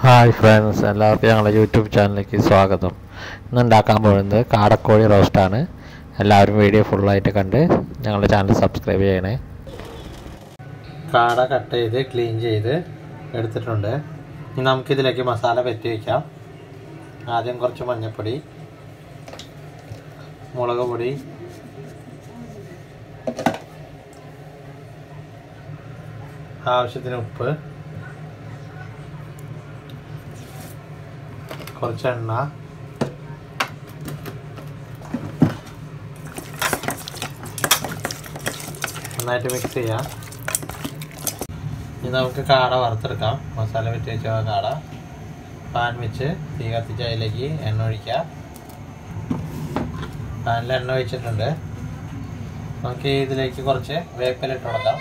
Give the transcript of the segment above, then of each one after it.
hi friends എല്ലാവർക്കും ഞങ്ങളുടെ YouTube ചാനലിലേക്ക് സ്വാഗതം ഇന്ന് ഉണ്ടാക്കാൻ പോകുന്നത് കാടക്കോഴി റോസ്റ്റാണ് എല്ലാവരും വീഡിയോ ഫുള്ളായിട്ട് കണ്ട് ഞങ്ങളുടെ ചാനൽ സബ്സ്ക്രൈബ് ചെയ്യണേ കാട കട്ട് ചെയ്ത് ക്ലീൻ ചെയ്ത് എടുത്തിട്ടുണ്ട് ഇനി നമുക്കിതിലേക്ക് മസാല പറ്റി വയ്ക്കാം ആദ്യം കുറച്ച് മഞ്ഞൾപ്പൊടി മുളക് പൊടി ആവശ്യത്തിന് ഉപ്പ് കുറച്ച് എണ്ണ നന്നായിട്ട് മിക്സ് ചെയ്യാം ഇനി നമുക്ക് കാട വറുത്തെടുക്കാം മസാല വെച്ച് വെച്ച കാട പാൻ വെച്ച് തീ കത്തിച്ച് അതിലേക്ക് എണ്ണ ഒഴിക്കുക പാനിൽ എണ്ണ ഒഴിച്ചിട്ടുണ്ട് നമുക്ക് ഇതിലേക്ക് കുറച്ച് വേപ്പില ഇട്ട് കൊടുക്കാം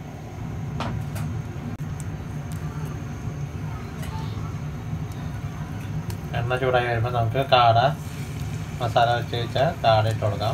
എണ്ണ ചൂടായി വരുമ്പോൾ നമുക്ക് കാട മസാല വെച്ച് വെച്ച കാട ഇട്ട് കൊടുക്കാം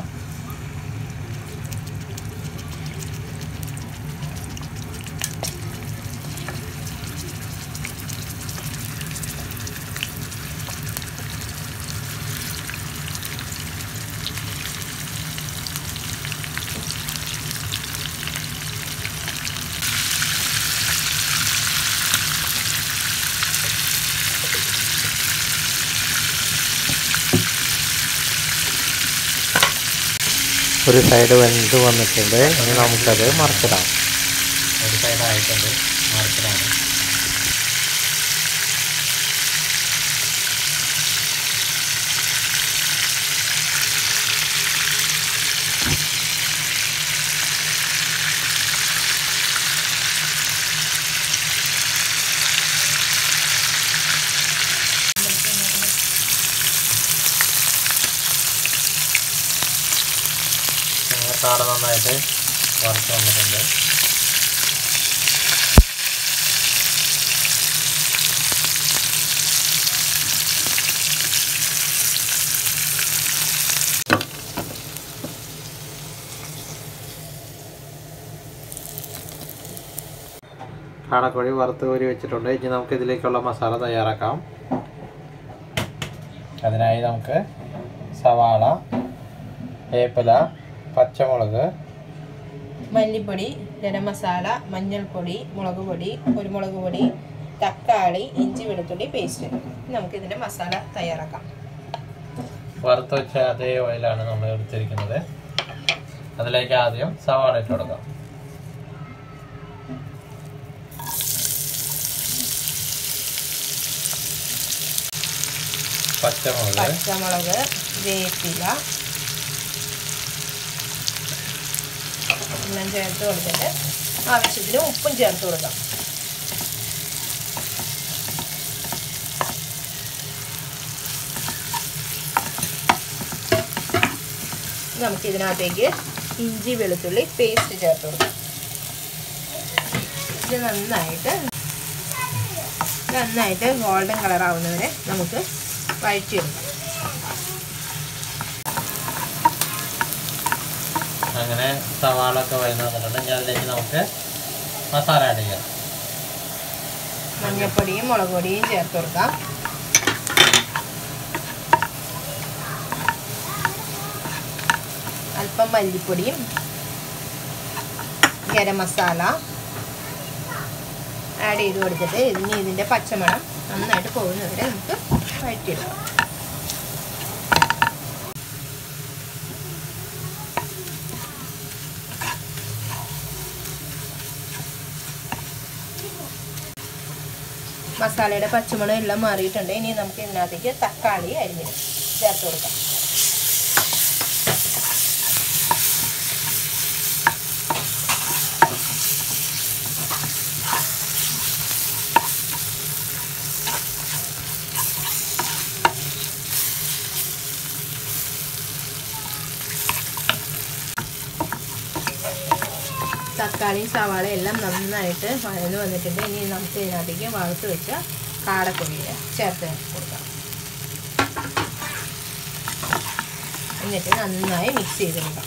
ഒരു സൈഡ് വെന്ത് വന്നിട്ടുണ്ട് ഇനി നമുക്കത് മറിച്ചിടാം ഒരു സൈഡ് ആയിട്ടുണ്ട് മറിച്ചിടാണ് അങ്ങനെ കാട നന്നായിട്ട് വറുത്ത് വന്നിട്ടുണ്ട് കാടക്കോഴി വറുത്ത് കോരി വെച്ചിട്ടുണ്ട് ഇനി നമുക്ക് ഇതിലേക്കുള്ള മസാല തയ്യാറാക്കാം അതിനായി നമുക്ക് സവാള വേപ്പില പച്ചമുളക് മല്ലിപ്പൊടി ഗരം മസാല മഞ്ഞൾപ്പൊടി മുളക് പൊടി കുരുമുളക് പൊടി തക്കാളി ഇഞ്ചി വെളുത്തുള്ളി പേസ്റ്റ് നമുക്ക് ഇതിന്റെ മസാല തയ്യാറാക്കാം വറുത്ത് വെച്ച അതേ ഓയിലാണ് നമ്മൾ എടുത്തിരിക്കുന്നത് അതിലേക്ക് ആദ്യം സവാള ഇട്ട് കൊടുക്കാം പച്ചമുളക് പച്ചമുളക് വേപ്പില എല്ലാം ചേർത്ത് കൊടുത്തിട്ട് ആവശ്യത്തിന് ഉപ്പും ചേർത്ത് കൊടുക്കാം നമുക്ക് ഇതിനകത്തേക്ക് ഇഞ്ചി വെളുത്തുള്ളി പേസ്റ്റ് ചേർത്ത് കൊടുക്കാം ഇത് നന്നായിട്ട് നന്നായിട്ട് ഗോൾഡൻ കളർ ആവുന്നവരെ നമുക്ക് വഴറ്റിയെടുക്കാം അങ്ങനെ സവാള ഒക്കെ വഴന്ന് വന്നിട്ടുണ്ട് ഇനി അതിലേക്ക് നമുക്ക് മസാല ആഡ് ചെയ്യാം മഞ്ഞൾപ്പൊടിയും മുളക് പൊടിയും ചേർത്ത് കൊടുക്കാം അല്പം മല്ലിപ്പൊടിയും ഗരം മസാല ആഡ് ചെയ്ത് കൊടുത്തിട്ട് ഇനി ഇതിൻ്റെ പച്ചമണം നന്നായിട്ട് പോകുന്നവരെ നമുക്ക് വഴറ്റിയെടുക്കാം മസാലയുടെ പച്ചമുളക് എല്ലാം മാറിയിട്ടുണ്ട് ഇനി നമുക്ക് ഇതിനകത്തേക്ക് തക്കാളി അരിഞ്ഞ് ചേർത്ത് കൊടുക്കാം തക്കാളിയും സവാള എല്ലാം നന്നായിട്ട് വഴന്ന് വന്നിട്ടുണ്ട് ഇനി നമുക്ക് ഇതിനകത്തേക്ക് വറുത്ത് വെച്ച കാടക്കൊടിയിൽ ചേർത്ത് കൊടുക്കാം എന്നിട്ട് നന്നായി മിക്സ് ചെയ്ത് കൊടുക്കാം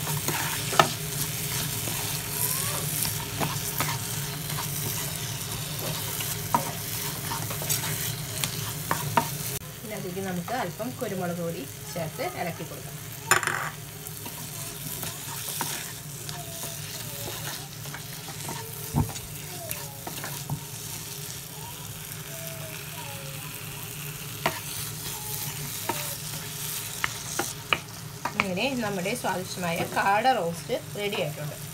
ഇതിലേക്ക് നമുക്ക് അല്പം കുരുമുളക് പൊടി ചേർത്ത് ഇളക്കി കൊടുക്കാം ഇങ്ങനെ നമ്മുടെ സ്വാദിഷ്ടമായ കാട റോസ്റ്റ് റെഡി ആയിട്ടുണ്ട്